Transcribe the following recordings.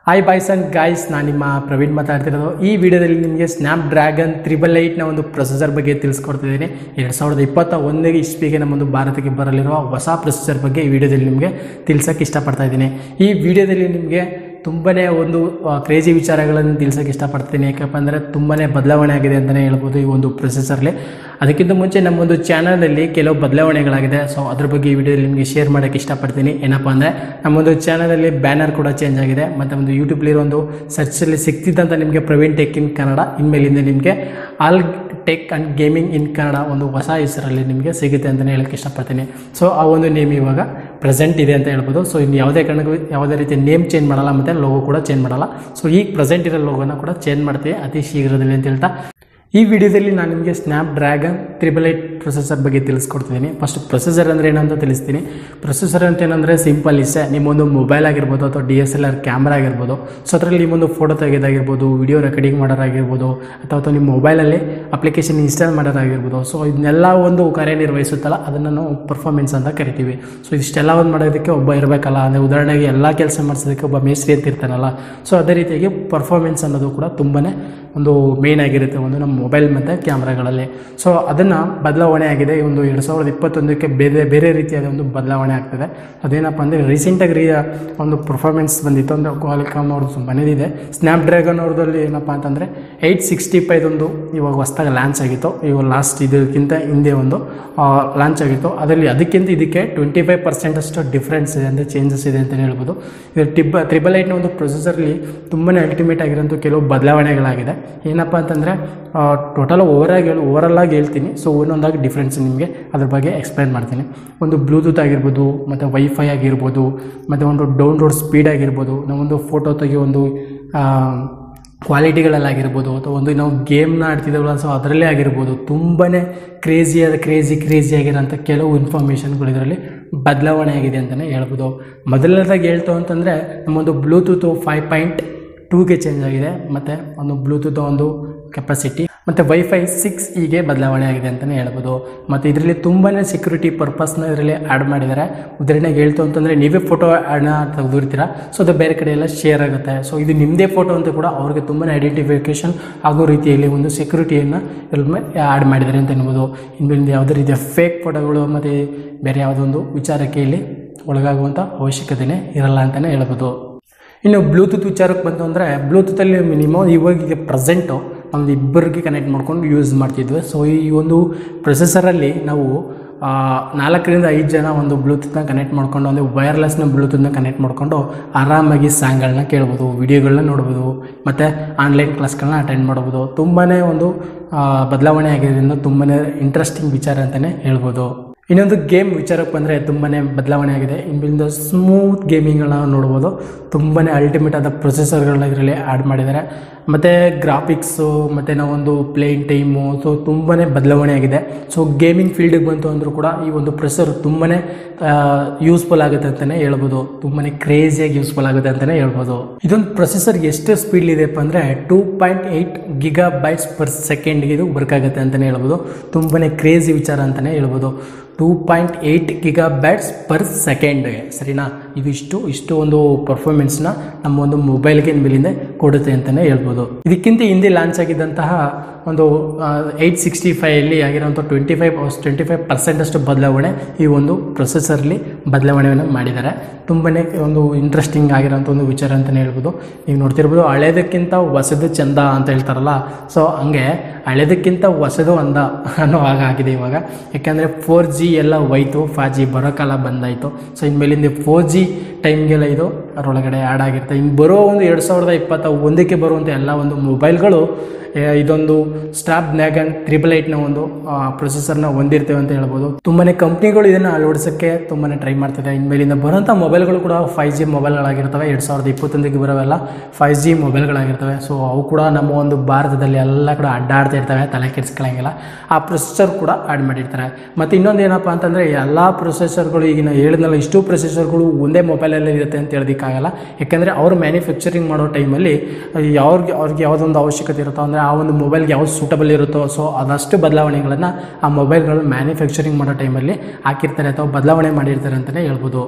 hi boys and guys ನಾನು ನಿಮ್ಮ ಪ್ರವೀಣ್ ಮಾತಾಡ್ತಿರೋದು ಈ ವಿಡಿಯೋದಲ್ಲಿ ನಿಮಗೆ ಸ್ನ್ಯಾಪ್ ಡ್ರ್ಯಾಗನ್ ತ್ರಿಬಲ್ ಏಯ್ಟ್ನ ಒಂದು ಪ್ರೊಸೆಸರ್ ಬಗ್ಗೆ ತಿಳಿಸ್ಕೊಡ್ತಿದ್ದೀನಿ ಎರಡು ಸಾವಿರದ ಇಪ್ಪತ್ತ ಒಂದನೇ ಇಸ್ವಿಗೆ ನಮ್ಮೊಂದು ಭಾರತಕ್ಕೆ ಬರಲಿರುವ ಹೊಸ ಪ್ರೊಸೆಸರ್ ಬಗ್ಗೆ ಈ ವಿಡಿಯೋದಲ್ಲಿ ನಿಮಗೆ ತಿಳಿಸೋಕ್ಕೆ ಇಷ್ಟಪಡ್ತಾ ಇದ್ದೀನಿ ಈ ವಿಡಿಯೋದಲ್ಲಿ ನಿಮಗೆ ತುಂಬಾ ಒಂದು ಕ್ರೇಜಿ ವಿಚಾರಗಳನ್ನು ತಿಳಿಸೋಕ್ಕೆ ಇಷ್ಟಪಡ್ತೀನಿ ಯಾಕಪ್ಪ ಅಂದರೆ ತುಂಬಾ ಬದಲಾವಣೆ ಆಗಿದೆ ಅಂತಲೇ ಹೇಳ್ಬೋದು ಈ ಒಂದು ಪ್ರೊಸೆಸರ್ಲಿ ಅದಕ್ಕಿಂತ ಮುಂಚೆ ನಮ್ಮೊಂದು ಚಾನಲಲ್ಲಿ ಕೆಲವು ಬದಲಾವಣೆಗಳಾಗಿದೆ ಸೊ ಅದ್ರ ಬಗ್ಗೆ ಈ ವಿಡಿಯೋದಲ್ಲಿ ನಿಮಗೆ ಶೇರ್ ಮಾಡೋಕ್ಕೆ ಇಷ್ಟಪಡ್ತೀನಿ ಏನಪ್ಪ ಅಂದರೆ ನಮ್ಮೊಂದು ಚಾನಲಲ್ಲಿ ಬ್ಯಾನರ್ ಕೂಡ ಚೇಂಜ್ ಆಗಿದೆ ಮತ್ತು ಒಂದು ಯೂಟ್ಯೂಬ್ಲಿರೋ ಒಂದು ಸರ್ಚಲ್ಲಿ ಸಿಗ್ತಿದ್ದಂಥ ನಿಮಗೆ ಪ್ರವೀಣ್ ಟೆಕ್ ಇನ್ ಕನ್ನಡ ಇನ್ಮೇಲಿಂದ ನಿಮಗೆ all tech and gaming in Kannada ಒಂದು ಹೊಸ ಹೆಸರಲ್ಲಿ ನಿಮಗೆ ಸಿಗುತ್ತೆ ಅಂತಲೇ ಹೇಳಕ್ಕೆ ಇಷ್ಟಪಡ್ತೀನಿ ಸೊ ಆ ಒಂದು ನೇಮ್ ಇವಾಗ ಪ್ರೆಸೆಂಟ್ ಇದೆ ಅಂತ ಹೇಳ್ಬೋದು ಸೊ ಇನ್ನು ಯಾವುದೇ ಕಾರಣಕ್ಕೂ ಯಾವುದೇ ರೀತಿ ನೇಮ್ ಚೇಂಜ್ ಮಾಡಲ್ಲ ಮತ್ತು ಲೋಗೋ ಕೂಡ ಚೇಂಜ್ ಮಾಡಲ್ಲ ಸೊ ಈಗ ಪ್ರೆಸೆಂಟ್ ಇರೋ ಲೋಗೋನ ಕೂಡ ಚೇಂಜ್ ಮಾಡ್ತೀವಿ ಅತಿ ಶೀಘ್ರದಲ್ಲಿ ಅಂತ ಹೇಳ್ತಾ ಈ ವಿಡಿಯೋದಲ್ಲಿ ನಾನು ನಿಮಗೆ snapdragon triple eight processor ಬಗ್ಗೆ ತಿಳಿಸ್ಕೊಡ್ತಿದ್ದೀನಿ ಫಸ್ಟ್ ಪ್ರೊಸೆಸರ್ ಅಂದರೆ ಏನಂತ ತಿಳಿಸ್ತೀನಿ ಪ್ರೊಸೆಸರ್ ಅಂತ ಏನಂದರೆ ಸಿಂಪಲ್ ಇಷ್ಟೇ ನಿಮ್ಮೊಂದು ಮೊಬೈಲ್ ಆಗಿರ್ಬೋದು ಅಥವಾ D S L R camera ಆಗಿರ್ಬೋದು ಸೊ ಅದರಲ್ಲಿ ನಿಮ್ಮೊಂದು ಫೋಟೋ ತೆಗೆದಾಗಿರ್ಬೋದು ವಿಡಿಯೋ ರೆಕಾರ್ಡಿಂಗ್ ಮಾಡೋರಾಗಿರ್ಬೋದು ಅಥವಾ ಅಥವಾ ನಿಮ್ಮ ಮೊಬೈಲಲ್ಲಿ ಅಪ್ಲಿಕೇಶನ್ ಇನ್ಸ್ಟಾಲ್ ಮಾಡೋದಾಗಿರ್ಬೋದು ಸೊ ಇದನ್ನೆಲ್ಲ ಒಂದು ಕಾರ್ಯನಿರ್ವಹಿಸುತ್ತಲ್ಲ ಅದನ್ನು ನಾವು ಪರ್ಫಾರ್ಮೆನ್ಸ್ ಅಂತ ಕರಿತೀವಿ ಸೊ ಇಷ್ಟೆಲ್ಲ ಒಂದು ಮಾಡೋದಕ್ಕೆ ಒಬ್ಬ ಇರಬೇಕಲ್ಲ ಅಂದರೆ ಉದಾಹರಣೆಗೆ ಎಲ್ಲ ಕೆಲಸ ಮಾಡಿಸೋದಕ್ಕೆ ಒಬ್ಬ ಮೇಸ್ತ್ರಿ ಅಂತ ಇರ್ತಾನಲ್ಲ ಸೊ ಅದೇ ರೀತಿಯಾಗಿ ಪರ್ಫಾರ್ಮೆನ್ಸ್ ಅನ್ನೋದು ಕೂಡ ತುಂಬಾ ಒಂದು ಮೇನ್ ಆಗಿರುತ್ತೆ ಒಂದು ನಮ್ಮ ಮೊಬೈಲ್ ಮತ್ತು ಕ್ಯಾಮ್ರಾಗಳಲ್ಲಿ ಸೊ ಅದನ್ನು ಬದಲಾವಣೆ ಆಗಿದೆ ಈ ಒಂದು ಎರಡು ಸಾವಿರದ ಇಪ್ಪತ್ತೊಂದಕ್ಕೆ ಬೇರೆ ಬೇರೆ ರೀತಿಯಾದ ಒಂದು ಬದಲಾವಣೆ ಆಗ್ತದೆ ಅದೇನಪ್ಪ ಅಂದರೆ ರೀಸೆಂಟಾಗಿ ರೀ ಒಂದು ಪರ್ಫಾರ್ಮೆನ್ಸ್ ಬಂದಿತ್ತು ಅಂದರೆ ಕ್ವಾಲಿಕಾಮ್ ಅವ್ರದ್ದು ಬಂದಿದೆ ಸ್ನ್ಯಾಪ್ ಡ್ರ್ಯಾಗನ್ ಅವ್ರದ್ದಲ್ಲಿ ಏನಪ್ಪ ಅಂತಂದರೆ ಏಯ್ಟ್ ಸಿಕ್ಸ್ಟಿ ಫೈದೊಂದು ಇವಾಗ ಹೊಸ್ದಾಗಿ ಲಾಂಚ್ ಆಗಿತ್ತು ಇವಾಗ ಲಾಸ್ಟ್ ಇದಕ್ಕಿಂತ ಹಿಂದೆ ಒಂದು ಲಾಂಚ್ ಆಗಿತ್ತು ಅದರಲ್ಲಿ ಅದಕ್ಕಿಂತ ಇದಕ್ಕೆ ಟ್ವೆಂಟಿ ಫೈವ್ ಪರ್ಸೆಂಟ್ ಅಷ್ಟು ಡಿಫ್ರೆನ್ಸ್ ಇದೆ ಅಂದರೆ ಚೇಂಜಸ್ ಇದೆ ಅಂತಲೇ ಹೇಳ್ಬೋದು ಇದು ಟಿಬ್ ತ್ರಿಬಲ್ ಏಟ್ನ ಒಂದು ಪ್ರೊಸೆಸರ್ಲಿ ತುಂಬಾ ಅಲ್ಟಿಮೇಟ್ ಆಗಿರೋಂಥ ಕೆಲವು ಬದಲಾವಣೆಗಳಾಗಿದೆ ಏನಪ್ಪ ಅಂತಂದರೆ ಟೋಟಲ್ ಓವರಾಗಿ ಹೇಳಿ ಓವರಲ್ ಆಗಿ ಹೇಳ್ತೀನಿ ಸೊ ಒಂದೊಂದಾಗಿ ಡಿಫ್ರೆನ್ಸ್ ನಿಮಗೆ ಅದ್ರ ಬಗ್ಗೆ ಎಕ್ಸ್ಪ್ಲೈನ್ ಮಾಡ್ತೀನಿ ಒಂದು ಬ್ಲೂಟೂತ್ ಆಗಿರ್ಬೋದು ಮತ್ತು ವೈಫೈ ಆಗಿರ್ಬೋದು ಮತ್ತು ಒಂದು ಡೌನ್ಲೋಡ್ ಸ್ಪೀಡ್ ಆಗಿರ್ಬೋದು ನಾವೊಂದು ಫೋಟೋ ತೆಗಿಯೋ ಒಂದು ಕ್ವಾಲಿಟಿಗಳಲ್ಲಾಗಿರ್ಬೋದು ಅಥವಾ ಒಂದು ನಾವು ಗೇಮ್ನ ಆಡ್ತಿದ್ದೇವಲ್ಲ ಸೊ ಅದರಲ್ಲೇ ಆಗಿರ್ಬೋದು ತುಂಬಾ ಕ್ರೇಜಿಯಾದ ಕ್ರೇಜಿ ಕ್ರೇಜಿ ಆಗಿರೋಂಥ ಕೆಲವು ಇನ್ಫಾರ್ಮೇಷನ್ಗಳು ಇದರಲ್ಲಿ ಬದಲಾವಣೆ ಆಗಿದೆ ಅಂತಲೇ ಹೇಳ್ಬೋದು ಮೊದಲನೇದಾಗಿ ಹೇಳ್ತು ಅಂತಂದರೆ ನಮ್ಮೊಂದು ಬ್ಲೂಟೂತು ಫೈವ್ ಪಾಯಿಂಟ್ ಟೂಗೆ ಚೇಂಜ್ ಆಗಿದೆ ಮತ್ತು ಒಂದು ಬ್ಲೂಟೂತ್ ಒಂದು ಕೆಪಾಸಿಟಿ ಮತ್ತು ವೈಫೈ ಸಿಕ್ಸ್ ಹೀಗೆ ಬದಲಾವಣೆ ಆಗಿದೆ ಅಂತಲೇ ಹೇಳ್ಬೋದು ಮತ್ತು ಇದರಲ್ಲಿ ತುಂಬಾ ಸೆಕ್ಯೂರಿಟಿ ಪರ್ಪಸ್ನ ಇದರಲ್ಲಿ ಆ್ಯಡ್ ಮಾಡಿದ್ದಾರೆ ಉದಾಹರಣೆಗೆ ಹೇಳ್ತು ಅಂತಂದರೆ ನೀವೇ ಫೋಟೋ ಹಣ ತೆಗೆದಿರ್ತೀರ ಸೊ ಅದು ಬೇರೆ ಕಡೆ ಎಲ್ಲ ಶೇರ್ ಆಗುತ್ತೆ ಸೊ ಇದು ನಿಮ್ಮದೇ ಫೋಟೋ ಅಂತ ಕೂಡ ಅವ್ರಿಗೆ ತುಂಬಾ ಐಡೆಂಟಿಫಿಕೇಷನ್ ಆಗೋ ರೀತಿಯಲ್ಲಿ ಒಂದು ಸೆಕ್ಯೂರಿಟಿಯನ್ನು ಇದ್ರ ಆ್ಯಡ್ ಮಾಡಿದ್ದಾರೆ ಅಂತ ಹೇಳ್ಬೋದು ಇನ್ನು ಯಾವುದೇ ರೀತಿಯ ಫೇಕ್ ಫೋಟೋಗಳು ಮತ್ತು ಬೇರೆ ಯಾವುದೊಂದು ವಿಚಾರಕ್ಕೆ ಇಲ್ಲಿ ಒಳಗಾಗುವಂಥ ಅವಶ್ಯಕತೆಯೇ ಇರಲ್ಲ ಅಂತಲೇ ಹೇಳ್ಬೋದು ಇನ್ನು ಬ್ಲೂಟೂತ್ ವಿಚಾರಕ್ಕೆ ಬಂತು ಅಂದರೆ ಬ್ಲೂಟೂತಲ್ಲಿ ಮಿನಿಮಮ್ ಇವಾಗ ಪ್ರೆಸೆಂಟು ಒಂದು ಇಬ್ಬರಿಗೆ ಕನೆಕ್ಟ್ ಮಾಡ್ಕೊಂಡು ಯೂಸ್ ಮಾಡ್ತಿದ್ವಿ ಸೊ ಈ ಒಂದು ಪ್ರೊಸೆಸರಲ್ಲಿ ನಾವು ನಾಲ್ಕರಿಂದ ಐದು ಜನ ಒಂದು ಬ್ಲೂಟೂತ್ನ ಕನೆಕ್ಟ್ ಮಾಡ್ಕೊಂಡು ಒಂದು ವೈರ್ಲೆಸ್ನ ಬ್ಲೂಟೂತ್ನ ಕನೆಕ್ಟ್ ಮಾಡ್ಕೊಂಡು ಆರಾಮಾಗಿ ಸಾಂಗ್ಗಳನ್ನ ಕೇಳ್ಬೋದು ವಿಡಿಯೋಗಳನ್ನ ನೋಡ್ಬೋದು ಮತ್ತು ಆನ್ಲೈನ್ ಕ್ಲಾಸ್ಗಳನ್ನ ಅಟೆಂಡ್ ಮಾಡ್ಬೋದು ತುಂಬಾ ಒಂದು ಬದಲಾವಣೆ ಆಗಿರೋದ್ರಿಂದ ತುಂಬಾ ಇಂಟ್ರೆಸ್ಟಿಂಗ್ ವಿಚಾರ ಅಂತಲೇ ಹೇಳ್ಬೋದು ಇನ್ನೊಂದು ಗೇಮ್ ವಿಚಾರಕ್ಕೆ ಬಂದರೆ ತುಂಬಾ ಬದಲಾವಣೆ ಆಗಿದೆ ಇನ್ಬಿಂದ ಸ್ಮೂತ್ ಗೇಮಿಂಗ್ಗಳನ್ನ ನೋಡ್ಬೋದು ತುಂಬಾ ಅಲ್ಟಿಮೇಟ್ ಆದ ಪ್ರೊಸೆಸರ್ಗಳನ್ನ ಇದರಲ್ಲಿ ಆ್ಯಡ್ ಮಾಡಿದ್ದಾರೆ ಮತ್ತು ಗ್ರಾಫಿಕ್ಸು ಮತ್ತು ನಾವೊಂದು ಪ್ಲೇಯಿಂಗ್ ಟೈಮು ಸೊ ತುಂಬಾ ಬದಲಾವಣೆ ಆಗಿದೆ ಸೊ ಗೇಮಿಂಗ್ ಫೀಲ್ಡಿಗೆ ಬಂತು ಅಂದರೂ ಕೂಡ ಈ ಒಂದು ಪ್ರೊಸೆಸರ್ ತುಂಬಾ ಯೂಸ್ಫುಲ್ ಆಗುತ್ತೆ ಅಂತಲೇ ಹೇಳ್ಬೋದು ತುಂಬಾ ಕ್ರೇಜಿಯಾಗಿ ಯೂಸ್ಫುಲ್ ಆಗುತ್ತೆ ಅಂತಲೇ ಹೇಳ್ಬೋದು ಇದೊಂದು ಪ್ರೊಸೆಸರ್ ಎಷ್ಟು ಸ್ಪೀಡ್ ಇದೆಯಪ್ಪ ಅಂದರೆ two point eight gigabytes per ಸೆಕೆಂಡ್ಗೆ ಇದು ವರ್ಕ್ ಆಗುತ್ತೆ ಅಂತಲೇ ಹೇಳ್ಬೋದು ತುಂಬಾ ಕ್ರೇಜಿ ವಿಚಾರ ಅಂತಲೇ ಹೇಳ್ಬೋದು two point eight gigabytes per ಸೆಕೆಂಡ್ಗೆ ಸರಿನಾ ಇದು ಇಷ್ಟು ಇಷ್ಟು ಒಂದು ಪರ್ಫಾರ್ಮೆನ್ಸ್ನ ನಮ್ಮ ಒಂದು ಮೊಬೈಲ್ಗೆ ಮೇಲಿಂದ ಕೊಡುತ್ತೆ ಅಂತಲೇ ಹೇಳ್ಬೋದು ಇದಕ್ಕಿಂತ ಹಿಂದೆ ಲಾಂಚ್ ಆಗಿದ್ದಂತಹ ಒಂದು ಏಯ್ಟ್ ಸಿಕ್ಸ್ಟಿ ಫೈವಲ್ಲಿ ಆಗಿರೋಂಥ twenty five twenty five percent ಅಷ್ಟು ಬದಲಾವಣೆ ಈ ಒಂದು ಪ್ರೊಸೆಸರ್ಲಿ ಬದಲಾವಣೆಯನ್ನು ಮಾಡಿದ್ದಾರೆ ತುಂಬಾ ಒಂದು ಇಂಟ್ರೆಸ್ಟಿಂಗ್ ಆಗಿರೋಂಥ ಒಂದು ವಿಚಾರ ಅಂತಲೇ ಹೇಳ್ಬೋದು ನೀವು ನೋಡ್ತಿರ್ಬೋದು ಹಳೇದಕ್ಕಿಂತ ಹೊಸದು ಚಂದ ಅಂತ ಹೇಳ್ತಾರಲ್ಲ ಸೊ ಹಂಗೆ ಹಳೇದಕ್ಕಿಂತ ಹೊಸದು ಅಂದ ಅನ್ನೋ ಹಾಗಾಗಿದೆ ಇವಾಗ ಯಾಕೆಂದರೆ ಫೋರ್ ಜಿ ಎಲ್ಲ ಹೋಯ್ತು ಫೈವ್ ಜಿ ಬರೋ ಕಾಲ ಬಂದಾಯಿತು ಸೊ ಇನ್ಮೇಲಿಂದ ಫೋರ್ ಜಿ ಟೈಮ್ಗೆಲ್ಲ ಇದು ಅದರೊಳಗಡೆ ಆ್ಯಡ್ ಆಗಿರುತ್ತೆ ಇನ್ನು ಬರೋ ಒಂದು ಎರಡು ಸಾವಿರದ ಇಪ್ಪತ್ತ ಒಂದಕ್ಕೆ ಬರುವಂಥ ಎಲ್ಲ ಒಂದು ಮೊಬೈಲ್ಗಳು ಇದೊಂದು ಸ್ಟಾಪ್ ನ್ಯಾಗನ್ ತ್ರಿಬಲ್ ಏಟ್ನ ಒಂದು ಪ್ರೊಸೆಸರ್ನ ಹೊಂದಿರ್ತೇವೆ ಅಂತ ಹೇಳ್ಬೋದು ತುಂಬಾ ಕಂಪ್ನಿಗಳು ಇದನ್ನು ಅಳವಡಿಸೋಕ್ಕೆ ತುಂಬಾ ಟ್ರೈ ಮಾಡ್ತಿದೆ ಇನ್ಮೇಲಿಂದ ಬರೋಂಥ ಮೊಬೈಲ್ಗಳು ಕೂಡ ಫೈವ್ ಜಿ ಮೊಬೈಲ್ಗಳಾಗಿರ್ತವೆ ಎರಡು ಸಾವಿರದ ಇಪ್ಪತ್ತೊಂದಕ್ಕೆ ಬರೋವೆಲ್ಲ ಫೈವ್ ಜಿ ಮೊಬೈಲ್ಗಳಾಗಿರ್ತವೆ ಸೊ ಅವು ಕೂಡ ನಮ್ಮ ಒಂದು ಭಾರತದಲ್ಲಿ ಎಲ್ಲ ಕೂಡ ಅಡ್ಡಾಡ್ತಾ ಇರ್ತವೆ ತಲೆ ಕೆಡಿಸ್ಕೊಳ್ಳಂಗಿಲ್ಲ ಆ ಪ್ರೊಸೆಸರ್ ಕೂಡ ಆ್ಯಡ್ ಮಾಡಿರ್ತಾರೆ ಮತ್ತು ಇನ್ನೊಂದು ಏನಪ್ಪ ಅಂತಂದರೆ ಎಲ್ಲ ಪ್ರೊಸೆಸರ್ಗಳು ಈಗಿನ ಹೇಳಿದ್ನಲ್ಲ ಇಷ್ಟು ಪ್ರೊಸೆಸರ್ಗಳು ಒಂದೇ ಮೊಬೈಲಲ್ಲಿ ಇರುತ್ತೆ ಅಂತ ಹೇಳೋದಕ್ಕಾಗಲ್ಲ ಯಾಕೆಂದರೆ ಅವರು ಮ್ಯಾನುಫ್ಯಾಕ್ಚರಿಂಗ್ ಮಾಡೋ ಟೈಮಲ್ಲಿ ಯಾವ್ರಿಗೆ ಅವ್ರಿಗೆ ಯಾವುದೊಂದು ಅವಶ್ಯಕತೆ ಇರುತ್ತೋ ಅಂದರೆ ಆ ಒಂದು ಮೊಬೈಲ್ಗೆ ಯಾವ್ದು ಸೂಟಬಲ್ ಇರುತ್ತೋ ಸೊ ಅದಷ್ಟು ಬದಲಾವಣೆಗಳನ್ನು ಆ ಮೊಬೈಲ್ಗಳು ಮ್ಯಾನುಫ್ಯಾಕ್ಚರಿಂಗ್ ಮಾಡೋ ಟೈಮಲ್ಲಿ ಹಾಕಿರ್ತಾರೆ ಅಥವಾ ಬದಲಾವಣೆ ಮಾಡಿರ್ತಾರೆ ಅಂತಲೇ ಹೇಳ್ಬೋದು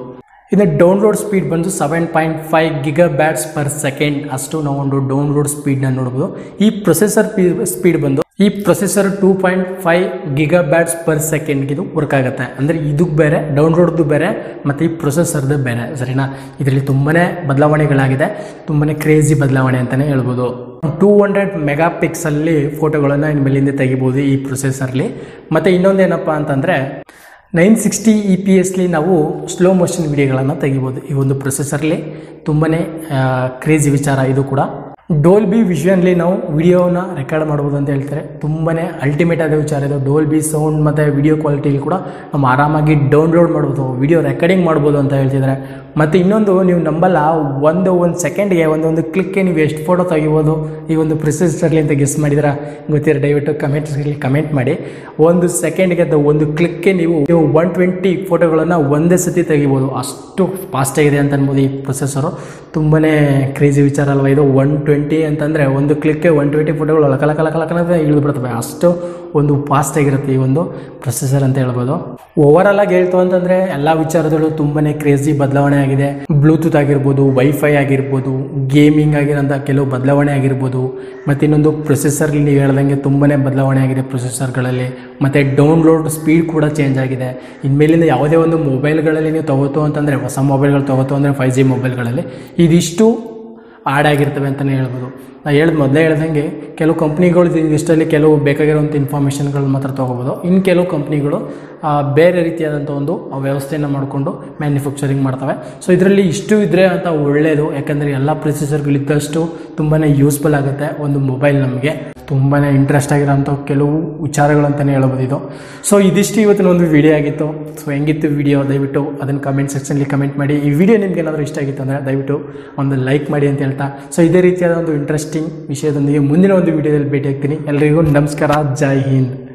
ಇನ್ನು ಡೌನ್ಲೋಡ್ ಸ್ಪೀಡ್ ಬಂದು seven point five gigabytes per second ಅಷ್ಟು ನಾವು ಒಂದು ಡೌನ್ಲೋಡ್ ಸ್ಪೀಡ್ನ ನೋಡ್ಬೋದು ಈ ಪ್ರೊಸೆಸರ್ ಸ್ಪೀಡ್ ಬಂದು ಈ processor two point five gigabytes per ಸೆಕೆಂಡ್ಗೆ ಇದು ವರ್ಕ್ ಆಗುತ್ತೆ ಅಂದರೆ ಇದಕ್ಕೆ ಬೇರೆ ಡೌನ್ಲೋಡ್ದು ಬೇರೆ ಮತ್ತು ಈ ಪ್ರೊಸೆಸರ್ದು ಬೇರೆ ಸರಿನಾ ಇದರಲ್ಲಿ ತುಂಬಾ ಬದಲಾವಣೆಗಳಾಗಿದೆ ತುಂಬಾ ಕ್ರೇಜಿ ಬದಲಾವಣೆ ಅಂತಲೇ ಹೇಳ್ಬೋದು ಟೂ ಹಂಡ್ರೆಡ್ ಮೆಗಾ ಪಿಕ್ಸಲ್ಲಿ ಫೋಟೋಗಳನ್ನು ಇನ್ನು ಮೇಲಿಂದ ತೆಗಿಬೋದು ಈ ಪ್ರೊಸೆಸರ್ಲಿ ಮತ್ತು ಇನ್ನೊಂದೇನಪ್ಪ ಅಂತಂದರೆ ನೈನ್ ಸಿಕ್ಸ್ಟಿ ಇ ಪಿ ಎಸ್ಲಿ ನಾವು ಸ್ಲೋ ಮೋಷನ್ ವಿಡಿಯೋಗಳನ್ನು ತೆಗಿಬೋದು ಈ ಒಂದು ಪ್ರೊಸೆಸರ್ಲಿ ತುಂಬಾ ಕ್ರೇಜಿ ವಿಚಾರ ಇದು ಕೂಡ ಡೋಲ್ ಬಿ ವಿಷನ್ಲಿ ನಾವು ವಿಡಿಯೋನ ರೆಕಾರ್ಡ್ ಮಾಡ್ಬೋದು ಅಂತ ಹೇಳ್ತಾರೆ ತುಂಬಾ ಅಲ್ಟಿಮೇಟ್ ಆದ ವಿಚಾರ ಇದು ಡೋಲ್ ಬಿ ಸೌಂಡ್ ಮತ್ತು ವಿಡಿಯೋ ಕ್ವಾಲಿಟಿಲಿ ಕೂಡ ನಾವು ಆರಾಮಾಗಿ ಡೌನ್ಲೋಡ್ ಮಾಡ್ಬೋದು ವಿಡಿಯೋ ರೆಕಾರ್ಡಿಂಗ್ ಮಾಡ್ಬೋದು ಅಂತ ಹೇಳ್ತಿದ್ದಾರೆ ಮತ್ತು ಇನ್ನೊಂದು ನೀವು ನಂಬಲ್ಲ ಒಂದು ಒಂದು ಸೆಕೆಂಡ್ಗೆ ಒಂದೊಂದು ಕ್ಲಿಕ್ಗೆ ನೀವು ಎಷ್ಟು ಫೋಟೋ ತೆಗಿಬೋದು ಈ ಒಂದು ಪ್ರೊಸೆಸರ್ಲಿ ಅಂತ ಗೆಸ್ ಮಾಡಿದ್ರೆ ಗೊತ್ತಿರ ದಯವಿಟ್ಟು ಕಮೆಂಟ್ಸ್ಗಳಲ್ಲಿ ಕಮೆಂಟ್ ಮಾಡಿ ಒಂದು ಸೆಕೆಂಡ್ಗೆ ಅಥವಾ ಒಂದು ಕ್ಲಿಕ್ಗೆ ನೀವು ನೀವು ಒನ್ ಟ್ವೆಂಟಿ ಫೋಟೋಗಳನ್ನು ಒಂದೇ ಸತಿ ತೆಗಿಬೋದು ಅಷ್ಟು ಫಾಸ್ಟಾಗಿದೆ ಅಂತ ಅನ್ಬೋದು ಈ ಪ್ರೊಸೆಸರು ತುಂಬಾ ಕ್ರೇಜಿ ವಿಚಾರ ಅಲ್ವಾ ಇದು ಒನ್ ಟ್ವೆಂಟಿ ಅಂತಂದರೆ ಒಂದು ಕ್ಲಿಕ್ಗೆ ಒನ್ ಟ್ವೆಂಟಿ ಫೋಟೋಗಳು ಲಕ ಲಕ ಲಕ ಲಕ ಅಂತ ಇಳಿದು ಬಿಡ್ತವೆ ಅಷ್ಟು ಒಂದು ಫಾಸ್ಟ್ ಆಗಿರುತ್ತೆ ಈ ಒಂದು ಪ್ರೊಸೆಸರ್ ಅಂತ ಹೇಳ್ಬೋದು ಓವರಾಲ್ ಆಗಿ ಹೇಳ್ತು ಅಂತಂದರೆ ಎಲ್ಲ ವಿಚಾರದಲ್ಲೂ ತುಂಬಾ ಕ್ರೇಜಿ ಬದಲಾವಣೆ ಆಗಿದೆ ಬ್ಲೂಟೂತ್ ಆಗಿರ್ಬೋದು ವೈಫೈ ಆಗಿರ್ಬೋದು ಗೇಮಿಂಗ್ ಆಗಿರೋಂಥ ಕೆಲವು ಬದಲಾವಣೆ ಆಗಿರ್ಬೋದು ಮತ್ತು ಇನ್ನೊಂದು ಪ್ರೊಸೆಸರ್ ನೀವು ಹೇಳ್ದಂಗೆ ತುಂಬಾ ಬದಲಾವಣೆ ಆಗಿದೆ ಪ್ರೊಸೆಸರ್ಗಳಲ್ಲಿ ಮತ್ತು ಡೌನ್ಲೋಡ್ ಸ್ಪೀಡ್ ಕೂಡ ಚೇಂಜ್ ಆಗಿದೆ ಇನ್ಮೇಲಿಂದ ಯಾವುದೇ ಒಂದು ಮೊಬೈಲ್ಗಳಲ್ಲಿ ನೀವು ತಗೋತು ಅಂತಂದರೆ ಹೊಸ ಮೊಬೈಲ್ಗಳು ತಗೋತು ಅಂದರೆ ಫೈವ್ ಜಿ ಮೊಬೈಲ್ಗಳಲ್ಲಿ ಇದಿಷ್ಟು ಆಡ್ ಆಗಿರ್ತವೆ ಅಂತಲೇ ಹೇಳ್ಬೋದು ನಾ ಹೇಳ್ದು ಮೊದಲೇ ಹೇಳ್ದಂಗೆ ಕೆಲವು ಕಂಪ್ನಿಗಳು ಇಷ್ಟಲ್ಲಿ ಕೆಲವು ಬೇಕಾಗಿರೋಂಥ ಇನ್ಫಾರ್ಮೇಷನ್ಗಳು ಮಾತ್ರ ತೊಗೋಬೋದು ಇನ್ನು ಕೆಲವು ಕಂಪ್ನಿಗಳು ಬೇರೆ ರೀತಿಯಾದಂಥ ಒಂದು ವ್ಯವಸ್ಥೆಯನ್ನು ಮಾಡಿಕೊಂಡು ಮ್ಯಾನುಫ್ಯಾಕ್ಚರಿಂಗ್ ಮಾಡ್ತವೆ ಸೊ ಇದರಲ್ಲಿ ಇಷ್ಟು ಇದ್ದರೆ ಅಂತ ಒಳ್ಳೆಯದು ಯಾಕಂದರೆ ಎಲ್ಲ ಪ್ರೊಸೆಸರ್ಗಳಿದ್ದಷ್ಟು ತುಂಬಾ ಯೂಸ್ಫುಲ್ ಆಗುತ್ತೆ ಒಂದು ಮೊಬೈಲ್ ನಮಗೆ ತುಂಬಾ ಇಂಟ್ರೆಸ್ಟ್ ಆಗಿರೋಂಥ ಕೆಲವು ವಿಚಾರಗಳು ಅಂತಲೇ ಹೇಳ್ಬೋದು ಇದು ಸೊ ಇದಿಷ್ಟು ಇವತ್ತಿನ ಒಂದು ವಿಡಿಯೋ ಆಗಿತ್ತು ಸೊ ಹೆಂಗಿತ್ತು ವಿಡಿಯೋ ದಯವಿಟ್ಟು ಅದನ್ನು ಕಮೆಂಟ್ ಸೆಕ್ಷನಲ್ಲಿ ಕಮೆಂಟ್ ಮಾಡಿ ಈ ವಿಡಿಯೋ ನಿಮ್ಗೆ ಏನಾದರೂ ಇಷ್ಟ ಆಗಿತ್ತು ಅಂದರೆ ದಯವಿಟ್ಟು ಒಂದು ಲೈಕ್ ಮಾಡಿ ಅಂತ ಹೇಳ್ತಾ ಸೊ ಇದೇ ರೀತಿಯಾದ ಒಂದು ಇಂಟ್ರೆಸ್ಟಿಂಗ್ ವಿಷಯದೊಂದಿಗೆ ಮುಂದಿನ ಒಂದು ವಿಡಿಯೋದಲ್ಲಿ ಭೇಟಿ ಆಗ್ತೀನಿ ಎಲ್ರಿಗೂ ನಮಸ್ಕಾರ ಜೈ ಹಿಂದ್